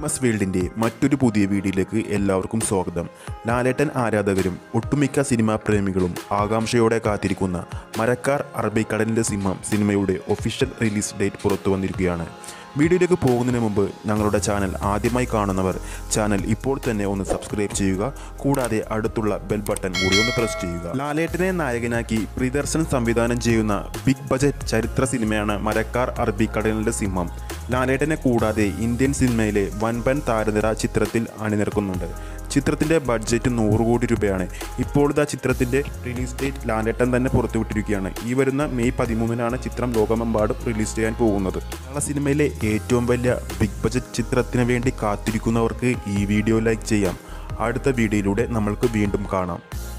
famous വേൾഡിൻ്റെ മറ്റൊരു പുതിയ വീഡിയോയിലേക്ക് എല്ലാവർക്കും സ്വാഗതം ലാലേട്ടൻ ആരാധകരും ഒട്ടുമിക്ക സിനിമാ പ്രേമികളും ആകാംക്ഷയോടെ കാത്തിരിക്കുന്ന മരക്കാർ അറബിക്കടലിൻ്റെ സിംഹം സിനിമയുടെ ഒഫീഷ്യൽ റിലീസ് ഡേറ്റ് പുറത്തു വന്നിരിക്കുകയാണ് വീഡിയോയിലേക്ക് പോകുന്നതിന് മുമ്പ് ഞങ്ങളുടെ ചാനൽ ആദ്യമായി കാണുന്നവർ ചാനൽ ഇപ്പോൾ തന്നെ ഒന്ന് സബ്സ്ക്രൈബ് ചെയ്യുക കൂടാതെ അടുത്തുള്ള ബെൽ ബട്ടൺ കൂടി ഒന്ന് പ്രസ് ചെയ്യുക ലാലേട്ടനെ നായകനാക്കി പ്രിയദർശൻ സംവിധാനം ചെയ്യുന്ന ബിഗ് ബജറ്റ് ചരിത്ര സിനിമയാണ് മരക്കാർ അറബിക്കടലിൻ്റെ സിംഹം ലാലേട്ടനെ കൂടാതെ ഇന്ത്യൻ സിനിമയിലെ വൻപൻ താരനിര ചിത്രത്തിൽ അണിനിരക്കുന്നുണ്ട് ചിത്രത്തിൻ്റെ ബഡ്ജറ്റ് നൂറ് കോടി രൂപയാണ് ഇപ്പോഴത്തെ ചിത്രത്തിൻ്റെ റിലീസ് ഡേറ്റ് ലാലേട്ടൻ തന്നെ പുറത്തുവിട്ടിരിക്കുകയാണ് ഈ വരുന്ന മെയ് പതിമൂന്നിനാണ് ചിത്രം ലോകമെമ്പാടും റിലീസ് ചെയ്യാൻ പോകുന്നത് മലയാള സിനിമയിലെ ഏറ്റവും വലിയ ബിഗ് ബജറ്റ് ചിത്രത്തിന് വേണ്ടി കാത്തിരിക്കുന്നവർക്ക് ഈ വീഡിയോ ലൈക്ക് ചെയ്യാം അടുത്ത വീഡിയോയിലൂടെ നമ്മൾക്ക് വീണ്ടും കാണാം